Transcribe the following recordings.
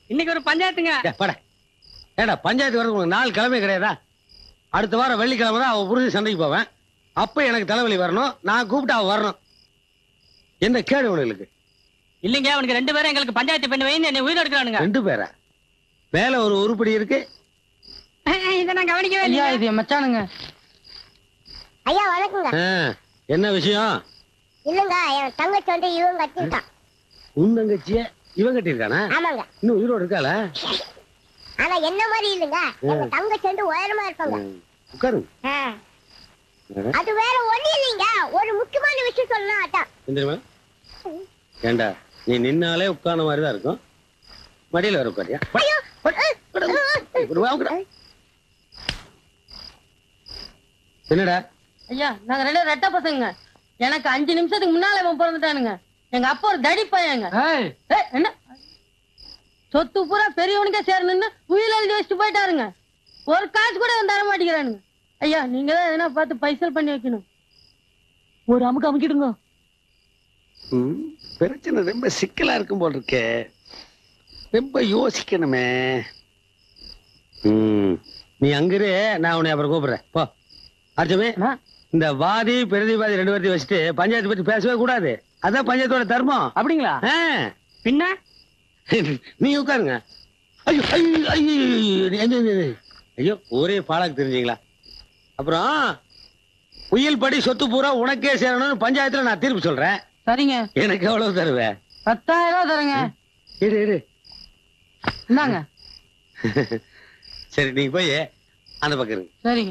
இன்னைக்கு ஒரு பஞ்சாயத்துங்க ஏ, போடா ஏடா பஞ்சாயத்து வரது உனக்கு நாலு கிழமை கிடையாதா அடுத்த வாரம் வெள்ளிக்கிழமை தான் அவன் புரிஞ்சு சண்டைக்கு போவேன் அப்ப எனக்கு தலைவலி வரணும் நான் கூப்பிட்டு அவன் வரணும் என்ன கேடு உனக்கு இல்லைங்க அவனுக்கு ரெண்டு பேரும் எங்களுக்கு பஞ்சாயத்து பண்ணி வைன்னு என்னை உயிர் எடுக்கிறானுங்க ரெண்டு பேரா மேல ஒரு உருப்படி இருக்கு இதை நான் கவனிக்கவே ஐயா இது என் மச்சானுங்க ஐயா வணக்கங்க ஆ, என்ன விஷயம் இல்லங்க என் தங்கச்சி வந்து இவன் கட்டிட்டான் உன் தங்கச்சிய இவன் கட்டியிருக்கானா ஆமாங்க இன்னும் உயிரோடு இருக்காளா ஆனா என்ன மாதிரி இல்லங்க எங்க தங்கச்சி வந்து உயரமா இருப்பாங்க உட்காரு ஆ. அது வேற ஒண்ணு இல்லைங்க ஒரு முக்கியமான விஷயம் சொல்லணும் அதான் என்ன தெரியுமா ஏண்டா நீ நின்னாலே உட்கார்ந்த மாதிரி தான் இருக்கும் மடியில வர உட்காரியா என்னடா ஐயா நாங்க ரெண்டு பேரும் ரெட்ட பசங்க எனக்கு அஞ்சு நிமிஷத்துக்கு முன்னால இவன் பிறந்துட்டானுங்க எங்க அப்பா ஒரு தடி பையங்க ஏய், என்ன சொத்து பூரா பெரியவனுக்கே சேரணும்னு உயிர் எழுதி வச்சுட்டு போயிட்டாருங்க ஒரு காசு கூட இவன் தர மாட்டேங்கிறானுங்க ஐயா நீங்க தான் எதனா பார்த்து பைசல் பண்ணி வைக்கணும் ஒரு அமுக்கு அமுக்கிடுங்க ம், பிரச்சனை ரொம்ப சிக்கலா இருக்கும் போல் இருக்கே ரொம்ப யோசிக்கணுமே ம், நீ அங்கிரு நான் உன்னை அப்புறம் கூப்பிடுறேன் போ அர்ச்சமே அண்ணா. இந்த வாதி பிரதிவாதி ரெண்டு பேர்த்தையும் வச்சுட்டு பஞ்சாயத்து பத்தி பேசவே கூடாது அதான் பஞ்சாயத்தோட தர்மம் அப்படிங்களா ஆ. பின்ன நீ உட்காருங்க ஐயோ ஐயோ ஐயோ ஐயோ, ஐயோ, ஐயோ. ஐயோ ஒரே பாலாக்கு தெரிஞ்சீங்களா அப்புறம் புயல் படி சொத்து பூரா உனக்கே சேரணும்னு பஞ்சாயத்துல நான் தீர்ப்பு சொல்றேன் சரிங்க எனக்கு எவ்வளவு தருவேன் பத்தாயிரம் ரூபாய் தரேங்க இரு இரு இந்தாங்க சரி நீங்க போய் அந்த பக்கம் இருங்க சரிங்க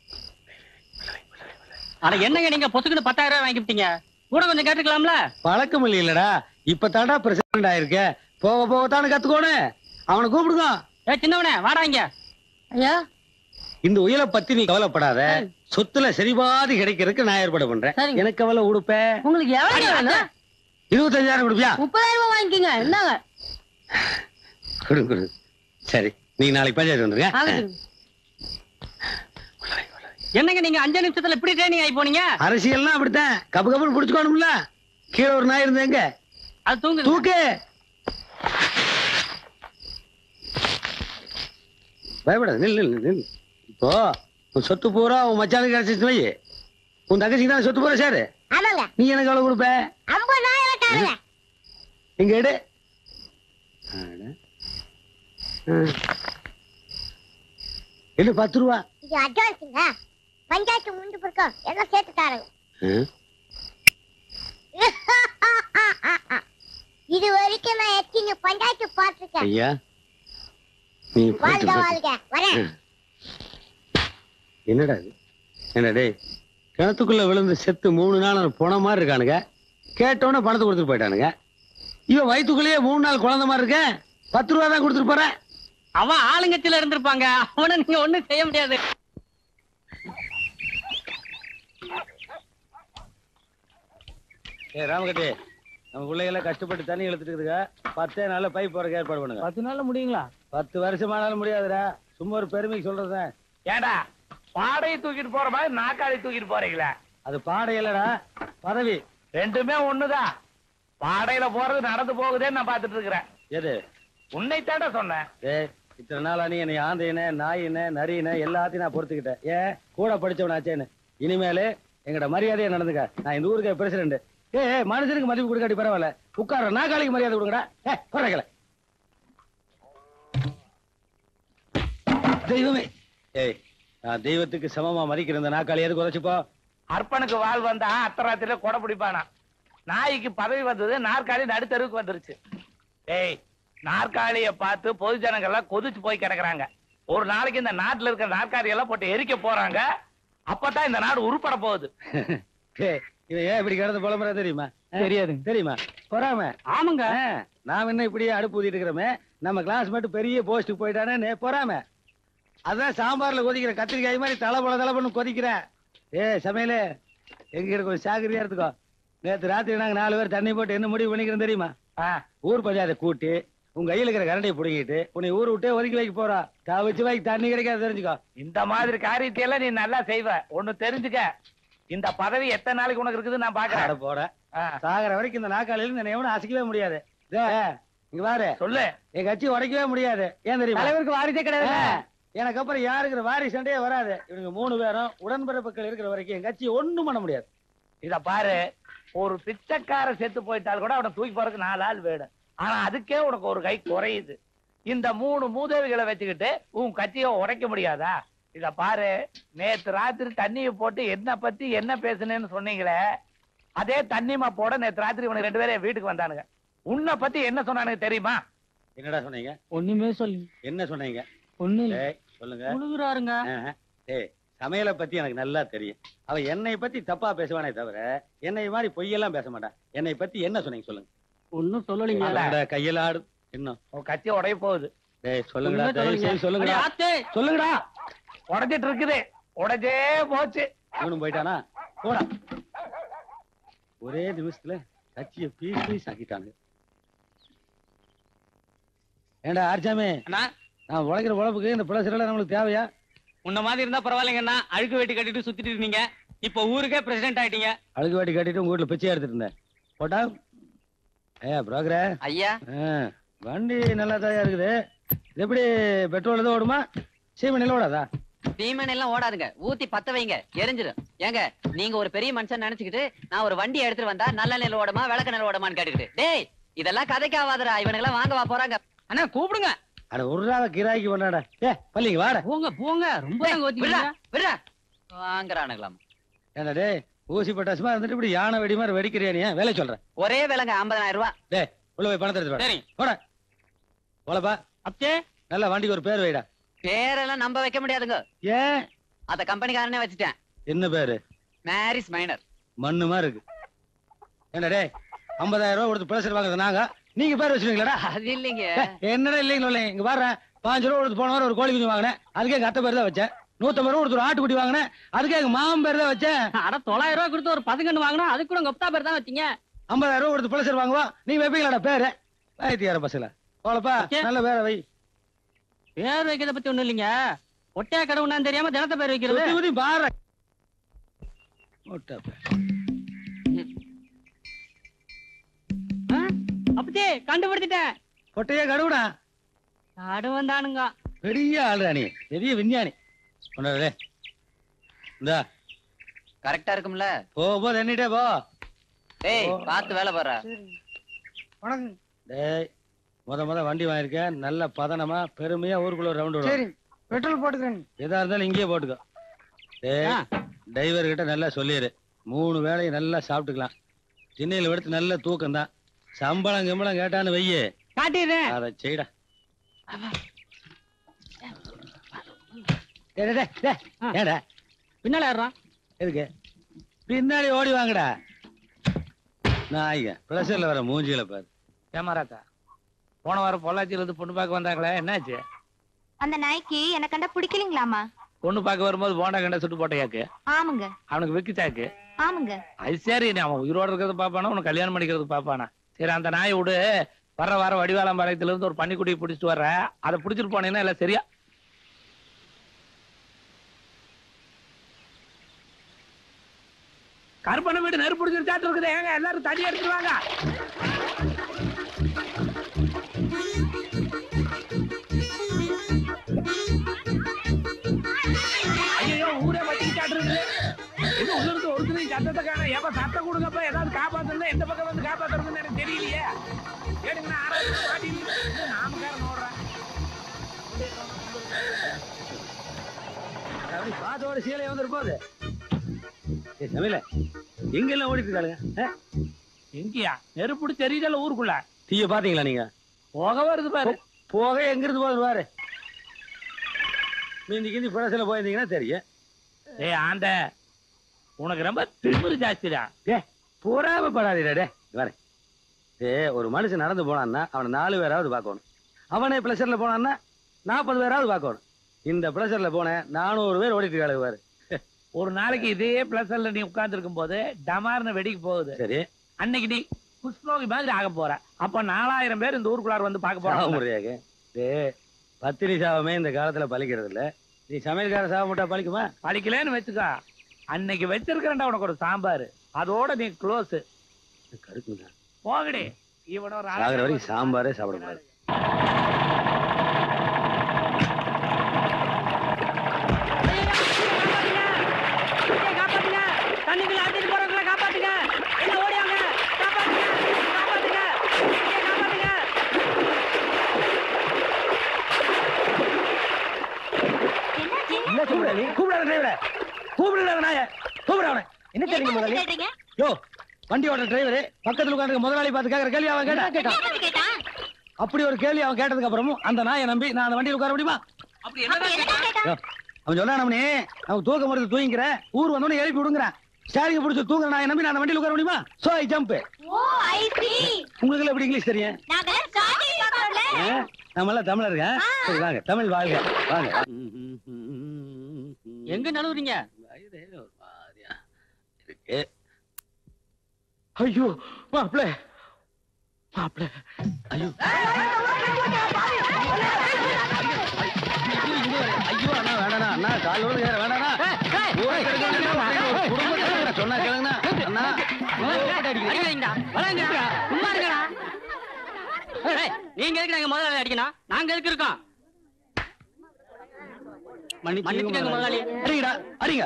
அட என்னங்க நீங்க பொசுக்குன்னு பத்தாயிரம் ரூபாய் வாங்கிட்டீங்க கூட கொஞ்சம் கேட்டுக்கலாம்ல பழக்கம் இல்லைல்லடா இப்ப தாண்டா பிரசிடண்ட் ஆயிருக்க போக போக தானே கத்துக்கோணும் அவனை கூப்பிடுங்க ஏ சின்னவனே வாடா இங்க ஐயா இந்த உயிரை பத்தி நீ கவலைப்படாத சொத்துல சரிபாதி கிடைக்கிறதுக்கு நான் ஏற்பாடு பண்றேன் சரிங்க. எனக்கு கவலை உடுப்ப உங்களுக்கு எவ்வளவு வேணும் இருபத்தஞ்சாயிரம் கொடுப்பியா முப்பதாயிரம் ரூபாய் வாங்கிக்கோங்க என்னங்க கொடு கொடு சரி நீங்க நாளைக்கு பஞ்சாயத்து வந்துருங்க ஆகட்டும். என்னங்க நீங்க அஞ்சு நிமிஷத்துல இப்படி ட்ரைனிங் ஆகி போனீங்க அரசியல்னா அப்படித்தான் கப்பு கப்புன்னு புடிச்சுக்கணும்ல கீழே ஒரு நாய் இருந்தேங்க அது தூங்கு தூக்கு பயப்படாத நில் நில் நில் இப்போ உன் சொத்து பூரா உன் மச்சானுக்கு கிடைச்சிச்சு வை உன் தங்கச்சிக்கு தான் சொத்து பூரா சாரு ஆமாங்க நீ எனக்கு எவ்வளவு கொடுப்ப ஐம்பதாயிரம் தாருங்க இங்க எடு அட. ஆ. எடு பத்து ரூபா இது அட்வான்ஸுங்க பஞ்சாயத்து முடிஞ்சு பிறக்கும் எல்லாம் சேர்த்து தாருங்க ஆ. இது வரைக்கும் நான் எத்தனை பஞ்சாயத்து பார்த்திருக்கேன் ஐயா நீ போட்டு வாழ்க போட்டு. வாழ்க வரேன் என்னடா இது என்ன டேய் கிணத்துக்குள்ள விழுந்து செத்து மூணு நாள் போன மாதிரி இருக்கானுங்க கேட்டோன்னே பணத்தை கொடுத்துட்டு போயிட்டானுங்க இவன் வயித்துக்குள்ளேயே மூணு நாள் குழந்தை மாதிரி இருக்க பத்து ரூபா தான் கொடுத்துட்டு போறேன் அவன் ஆளுங்கட்சியில இருந்திருப்பாங்க அவனை நீங்க ஒண்ணும் செய்ய முடியாது ஏ ராமகட்டி நம்ம பிள்ளைகளை கஷ்டப்பட்டு தண்ணி இழுத்துட்டு இருக்குதுங்க பத்தே நாள்ல பைப் போறக்கு ஏற்பாடு பண்ணுங்க பத்து நாள்ல முடியுங்களா பத்து வருஷமானாலும் முடியாதுடா சும்மா ஒரு பெருமைக்கு சொல்றதுதான் ஏண்டா பாடையை தூக்கிட்டு போற மாதிரி நாக்காளி தூக்கிட்டு போறீங்களே அது பாடை இல்லடா பதவி ரெண்டுமே ஒண்ணுதான் பாடையில போறது நடந்து போகுதேன்னு நான் பாத்துட்டு இருக்கிறேன் எது உன்னை தாண்டா சொன்னேன் ஏய் இத்தனை நாளா நீ என்னை ஆந்தையின நாயின நரியின எல்லாத்தையும் நான் பொறுத்துக்கிட்டேன் ஏன் கூட படிச்சவனாச்சேன்னு இனிமேலு எங்கட மரியாதையா நடந்துக்க நான் இந்த ஊருக்கு பிரசிடண்ட் ஏ மனுஷனுக்கு மதிப்பு கொடுக்காட்டி பரவாயில்ல உட்கார நாகாளிக்கு மரியாதை கொடுங்கடா ஏ குறைக்கல தெய்வமே ஏய் நான் தெய்வத்துக்கு சமமா மதிக்கிற இந்த நாக்காளி எது குறைச்சுப்போ அர்ப்பனுக்கு வாழ் வந்தா அர்த்தராத்திரில கொடை பிடிப்பானா நாய்க்கு பதவி வந்தது நாற்காலி நடுத்தருவுக்கு வந்துருச்சு ஏய் நாற்காலிய பார்த்து பொது ஜனங்கள்லாம் கொதிச்சு போய் கிடக்குறாங்க ஒரு நாளைக்கு இந்த நாட்டுல இருக்கிற நாற்காலி எல்லாம் போட்டு எரிக்க போறாங்க அப்பதான் இந்த நாடு உருப்பட போகுது ஏய் இவன் ஏன் இப்படி கிடந்து புலம்புறா தெரியுமா தெரியாது தெரியுமா பொறாம ஆமாங்க ஆ, நாம என்ன இப்படியே அடுப்பு ஊதிட்டு இருக்கிறோமே நம்ம கிளாஸ் மட்டும் பெரிய போஸ்ட்டுக்கு போயிட்டானே பொறாம அதான் சாம்பார்ல கொதிக்கிற கத்திரிக்காய் மாதிரி தலை போல தலை பண்ணு கொதிக்கிறேன் ஏ சமையலே எங்க இருக்க கொஞ்சம் சாகரியா இருந்துக்கோ நேத்து ராத்திரி நாங்க நாலு பேர் தண்ணி போட்டு என்ன முடிவு பண்ணிக்கிறோம் தெரியுமா ஆ, ஊர் பஞ்சாயத்தை கூட்டி உங்க கையில இருக்கிற கரண்டியை புடுங்கிட்டு உன்னை ஊர் விட்டே ஒதுக்கி வைக்க போறா தவிச்சு வைக்க தண்ணி கிடைக்காது தெரிஞ்சுக்கோ இந்த மாதிரி காரியத்தையெல்லாம் நீ நல்லா செய்வ ஒண்ணு தெரிஞ்சுக்க இந்த பதவி எத்தனை நாளைக்கு உனக்கு இருக்குது நான் அட பாக்குறேன் போட ஆ. சாகர வரைக்கும் இந்த நாக்காளியில இந்த எவனும் அசைக்கவே முடியாது டே, இங்க பாரு சொல்லு என் கட்சி உடைக்கவே முடியாது ஏன் தெரியுமா தலைவருக்கு வாரிசே கிடையாது ஆ, எனக்கு அப்புறம் யாருக்கிற வாரி சண்டையே வராது இவங்க மூணு பேரும் உடன்பிறப்புகள் இருக்கிற வரைக்கும் என் கட்சி ஒண்ணும் பண்ண முடியாது இத பாரு ஒரு பிச்சைக்கார செத்து போயிட்டால் கூட அவனை தூக்கி போறதுக்கு நாலு ஆள் வேணும் ஆனா அதுக்கே உனக்கு ஒரு கை குறையுது இந்த மூணு மூதேவிகளை வச்சுக்கிட்டு உன் கட்சியை உடைக்க முடியாதா இத பாரு நேத்து ராத்திரி தண்ணியை போட்டு என்ன பத்தி என்ன பேசுனேன்னு சொன்னீங்களே அதே தண்ணிமா போட நேத்து ராத்திரி இவனுக்கு ரெண்டு பேரும் என் வீட்டுக்கு வந்தானுங்க உன்னை பத்தி என்ன சொன்னானுங்க தெரியுமா என்னடா சொன்னீங்க ஒண்ணுமே சொல்லி என்ன சொன்னீங்க ஒண்ணு இல்ல ஏய், சொல்லுங்க முழுகுறாருங்க ஆஹா. ஏய் சமையலை பத்தி எனக்கு நல்லா தெரியும் அவ என்னை பத்தி தப்பா பேசுவானே தவிர என்னை மாதிரி பொய்யெல்லாம் பேச மாட்டான் என்னை பத்தி என்ன சொன்னீங்க சொல்லுங்க ஒண்ணும் சொல்லலீங்க சொல்லுங்கடா, கையில ஆடு இன்னும் உன் கட்சி உடைய போகுது டேய் சொல்லுங்கடா ஒண்ணுமே தயவு சொல்லலீங்க. செய்து சொல்லுங்கடா அடே, ஆத்தே. சொல்லுங்கடா உடைஞ்சிட்டு இருக்குது உடைஞ்சே போச்சு இவனும் போயிட்டானா போடா ஒரே நிமிஷத்துல கட்சியை பீஸ் பீஸ் ஆக்கிட்டாங்க ஏண்டா ஆர்ச்சாமி அண்ணா நான் உழைக்கிற உழைப்புக்கு இந்த பிளஸ் நம்மளுக்கு தேவையா உன்ன மாதிரி இருந்தா பரவாயில்லைங்கண்ணா அழுக்கு வெட்டி கட்டிட்டு சுத்திட்டு இருந்தீங்க இப்ப ஊருக்கே பிரசிடென்ட் ஆயிட்டீங்க அழுகு வாட்டி கட்டிட்டு உங்க வீட்டுல பிச்சை எடுத்துட்டு இருந்தேன் போட்டா ஏ புரோக்கரே ஐயா ஆ, வண்டி நல்லா தான் இருக்குது இது எப்படி பெட்ரோல் எதுவும் ஓடுமா சீமனில ஓடாதா பீமன் எல்லாம் ஓடாதுங்க ஊத்தி பத்த வைங்க எரிஞ்சிடும் ஏங்க நீங்க ஒரு பெரிய மனுஷன் நினைச்சுக்கிட்டு நான் ஒரு வண்டி எடுத்துட்டு வந்தா நல்ல நெல் ஓடமா விளக்க நெல் ஓடமான்னு கேட்டுக்கிட்டு டேய் இதெல்லாம் கதைக்கு ஆகாதடா இவனுங்க வாங்க வா போறாங்க அண்ணா கூப்பிடுங்க அட ஒரு நாள் கிராய்க்கு பண்ணாடா ஏ பள்ளிங்க வாடா போங்க போங்க ரொம்ப டேய், கோத்திக்கிறீங்க. விட்றா, விட்றா. வாங்குறானுங்களாம் ஏண்டா டேய் ஊசி பட்டாசுமா இருந்துட்டு இப்படி யானை வெடி மாதிரி வெடிக்கிறியா நீ வேலை சொல்றேன் ஒரே விலங்க ஐம்பதாயிரம் ரூபாய் டேய் உள்ள போய் பணத்தை எடுத்து வாடா. சரி போடா போலப்பா அப்பே நல்ல வண்டிக்கு ஒரு பேர் வைடா பேரெல்லாம் நம்ப வைக்க முடியாதுங்க ஏன் அத கம்பெனிக்காரனே வச்சுட்டேன் என்ன பேரு மேரிஸ் மைனர் மண்ணு மாதிரி இருக்கு ஏண்டா டேய் ஐம்பதாயிரம் ரூபாய் கொடுத்து பிளஸ் வாங்குறது நாங்க நீங்க பேர் வச்சுருவீங்களாடா அது இல்லைங்க என்னடா இல்லைங்க இல்லை இங்க பாரு பாஞ்சு ரூபா கொடுத்து போன வாரம் ஒரு கோழி குஞ்சு வாங்கினேன் அதுக்கு எங்க அத்தை பேர் தான் வச்சேன் நூத்தம்பது ரூபா கொடுத்து ஒரு ஆட்டுக்குட்டி வாங்கினேன் அதுக்கு எங்க மாமன் பேர் தான் வச்சேன் அட தொள்ளாயிரம் ரூபாய் கொடுத்து ஒரு பதுங்கன்னு வாங்கினா அதுக்கு கூட உங்க ஒப்தா பேர் தான் வச்சீங்க ஐம்பதாயிரம் ரூபா கொடுத்து பிளஸ் வாங்குவா நீங்க வைப்பீங்களாடா பேரு வயத்தியார பசல போலப்பா ஓகே. நல்ல பேரை வை பேர் வைக்கிறத பத்தி ஒண்ணும் இல்லைங்க ஒட்டையா கடவுனான்னு தெரியாம தினத்த பேர் வைக்கிறது சுத்தி சுத்தி பாரு மொட்டை பேர். அப்பதே கண்டுபிடிச்சிட்டேன் பொட்டையே கடுவுடா கடு வந்தானுங்க பெரிய ஆளுடா நீ பெரிய விஞ்ஞானி கொண்டாடே இந்தா கரெக்டா இருக்கும்ல போ போ தண்ணிட்டே போ டேய் பார்த்து வேலை பாரு டேய் முத முத வண்டி வாங்கியிருக்கேன் நல்ல பதனமா பெருமையா ஊருக்குள்ள ஒரு ரவுண்ட் சரி பெட்ரோல் போட்டுக்கிறேன் எதா இருந்தாலும் இங்கேயே போட்டுக்கோ டேய் டிரைவர் கிட்ட நல்லா சொல்லிடு மூணு வேளையும் நல்லா சாப்பிட்டுக்கலாம் திண்ணையில எடுத்து நல்ல தூக்கம் தான் சம்பளம் கிம்பளம் கேட்டான்னு வையே காட்டிடுறேன் அதை செய்டா டேய், டேய், டேய், ஏன்டா பின்னால ஏறான் எதுக்கு பின்னாடி ஓடி வாங்கடா நாய்ங்க ப்ரெஷர்ல வர மூஞ்சியில பாரு ஏமாராக்கா போன வாரம் பொள்ளாச்சியில இருந்து பொண்ணு பார்க்க வந்தாங்களே என்னாச்சு அந்த நாய்க்கு என்ன கண்டா பிடிக்கலீங்களாமா பொண்ணு பார்க்க வரும்போது போண்டா கண்ட சுட்டு போட்டையாக்கு ஆமாங்க அவனுக்கு விக்குச்சாக்கு ஆமாங்க அது சரி நீ அவன் உயிரோட இருக்கிறது பாப்பானா உனக்கு கல்யாணம் பண்ணிக்கிறது பாப்பானா சரி அந்த நாயை விடு வர வர வடிவாளம்பாளையத்துல இருந்து ஒரு பன்னிக்குட்டியை பிடிச்சிட்டு வர்ற அதை பிடிச்சிட்டு போனீங்கன்னா எல்லாம் சரியா கருப்பண்ண வீடு நெருப்பு பிடிச்சிருச்சாட்டு இருக்குது ஏங்க எல்லாரும் தண்ணி எடுத்துட்டு வாங்க ஐயோ ஊரே வச்சுக்கிட்டாட்டு இருக்குது இது உள்ள இருந்து ஒருத்தரையும் சத்தத்தை காண ஏப்ப சத்தம் கொடுங்கப்ப ஏதாவது காப்பாத்தணும் எந்த பக்கம் வந்து காப்பாத்துறதுன்னு எனக்கு தெரியலையே கேடுங்க ஆராய்ச்சி மாட்டி நாமக்காரன் ஓடுறேன் அப்படி பாத்தோட சீலையை வந்துட்டு போகுது ஏ சமையல எங்கெல்லாம் ஓடிட்டு இருக்காளுங்க ஆ? எங்கயா நெருப்புடி தெரியல ஊருக்குள்ள தீய பாத்தீங்களா நீங்க போக வருது பாரு போக எங்க இருந்து போகுது பாரு மீந்தி கிந்தி புழசில போயிருந்தீங்கன்னா தெரியும் ஏய் ஆண்ட உனக்கு ரொம்ப திமிரு ஜாஸ்திடா பொறாமப்படாதீடா டே வரேன் ஏ ஒரு மனுஷன் நடந்து போனான்னா அவனை நாலு பேராவது பார்க்கணும் அவனே பிளஷர்ல போனான்னா நாற்பது பேராவது பார்க்கணும் இந்த பிளஷர்ல போனேன் நானூறு பேர் ஓடிட்டு இருக்காளுங்க பாரு ஒரு நாளைக்கு இதே பிளஸ்ல நீ உட்கார்ந்து இருக்கும் போது டமார்னு வெடிக்க போகுது சரி அன்னைக்கு நீ புஷ்போகி மாதிரி ஆக போற அப்ப நாலாயிரம் பேர் இந்த ஊருக்குள்ளார வந்து பார்க்க சாவ போறாங்க முடியாது டே பத்திரி சாவமே இந்த காலத்துல பலிக்கிறது இல்ல நீ சமையல்கார சாவ முட்டா பலிக்குமா படிக்கலன்னு வச்சுக்கோ அன்னைக்கு வச்சிருக்கிறேன்டா உனக்கு ஒரு சாம்பார் அதோட நீ க்ளோஸ் கருக்குங்க போகடி இவனோ சாகிற வரைக்கும் சாம்பாரே சாப்பிடக்கூடாது காப்பாத்துங்க தண்ணிக்குள்ள அடிச்சிட்டு போறவங்கள காப்பாத்துங்க என்ன ஓடியாங்க காப்பாத்துங்க காப்பாத்துங்க காப்பாத்துங்க இல்ல கூப்பிட நீ கூப்பிடாத டிரைவர கூப்பிடாத நாய கூப்பிட அவனை என்ன தெரியுங்க முதலாளி கேட்டீங்க யோ வண்டி ஓட்டுற டிரைவர் பக்கத்துல உட்கார்ந்து முதலாளி பார்த்து கேக்குற கேள்வி அவன் கேட்டா கேட்டான் கேட்டா அப்படி ஒரு கேள்வி அவன் கேட்டதுக்கு அப்புறமும் அந்த நாயை நம்பி நான் அந்த வண்டியில் உட்கார முடியுமா அப்படி அப்படி என்னடா கேட்டா யோ, அவன் சொன்னா நம்மனே அவன் தூக்கம் மருந்து தூங்கிக்கிறேன் ஊர் வந்தோடனே எழுப்பி விடுங்கிறேன் ஸ்டாரிங் பிடிச்சி தூங்குற நாயை நம்பி நான் அந்த வண்டியில் உட்கார முடியுமா so I jump oh I see உங்களுக்கு எல்லாம் எப்படி இங்கிலீஷ் தெரியும் நாங்க சாதி பார்க்கறோம்ல ஆ? நம்ம எல்லாம் தமிழருங்க சரி வாங்க தமிழ் வாழ்க வாங்க எங்க நழுவுறீங்க வயதே ஒரு மாதிரியா இருக்கு ஐயோ மாப்பிள மாப்பிள ஐயோ ஐயோ அண்ணா வேணாண்ணா அண்ணா கால் விழுந்து ஏற வேணாண்ணா ஊரை கெடுக்க வேண்டாம். ஒரு குடும்பத்தை நான் சொன்னா கேளுங்கண்ணா அண்ணா நீங்க எதுக்கு நாங்க முதலாளி அடிக்கணும் நாங்க எதுக்கு இருக்கோம் மன்னிச்சுக்கங்க முதலாளி. அடிங்கடா அடிங்க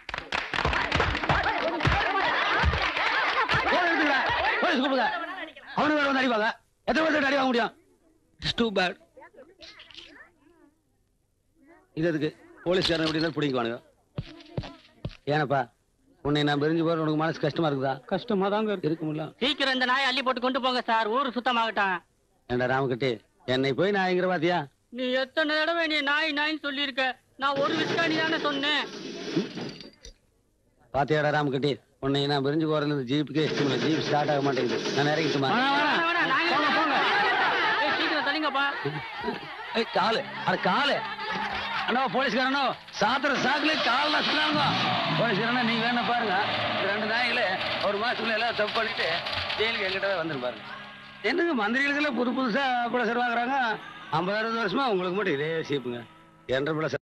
போன் எடுத்துக்கடா. போலீஸ் கூப்பிடுங்க. அவனுங்க வேற வந்து அடிப்பாங்க எத்தனை பேர்த்து அடி வாங்க முடியும் இட்ஸ் டூ பேட் இது எதுக்கு போலீஸ்காரன் எப்படி இருந்தாலும் பிடிக்குவானுங்க ஏனப்பா உன்னை நான் பிரிஞ்சு போற உனக்கு மனசு கஷ்டமா இருக்குதா கஷ்டமா தாங்க இருக்க முடியல சீக்கிரம் இந்த நாயை அள்ளி போட்டு கொண்டு போங்க சார் ஊரு சுத்தமாகட்டும் ஏண்டா ராமகட்டி என்னை போய் நான் எங்கிற பாத்தியா நீ எத்தனை தடவை நீ நாய் நாயின்னு சொல்லியிருக்க நான் ஒரு விஸ்காணி தானே சொன்னேன் பாத்தியாடா ராமகட்டி உன்னை நான் பிரிஞ்சு போறது இந்த ஜீப்புக்கே இஷ்டம் இல்லை ஜீப் ஸ்டார்ட் ஆக மாட்டேங்குது நான் இறங்கிட்டுமா வேணாம், வேணாம், நாங்க- ஏய், சீக்கிரம் தள்ளிங்கப்பா ஏய் காலு அது காலு அண்ணா போலீஸ்காரனோ சாத்துற சாக்குல கால்ல சொல்லாங்க போலீஸ்காரனா நீங்க வேணா பாருங்க இந்த ரெண்டு நாய்களே ஒரு மாசத்துக்குள்ள எல்லாம் தப்பு பண்ணிட்டு ஜெயிலுக்கு எங்கிட்ட வந்துரு பாருங்க என்னங்க மந்திரிகளுக்கெல்லாம் புது புதுசா கூட வாங்குறாங்க ஐம்பது அறுபது வருஷமா உங்களுக்கு மட்டும் இதே சீப்புங்க என்ற பிள்ளை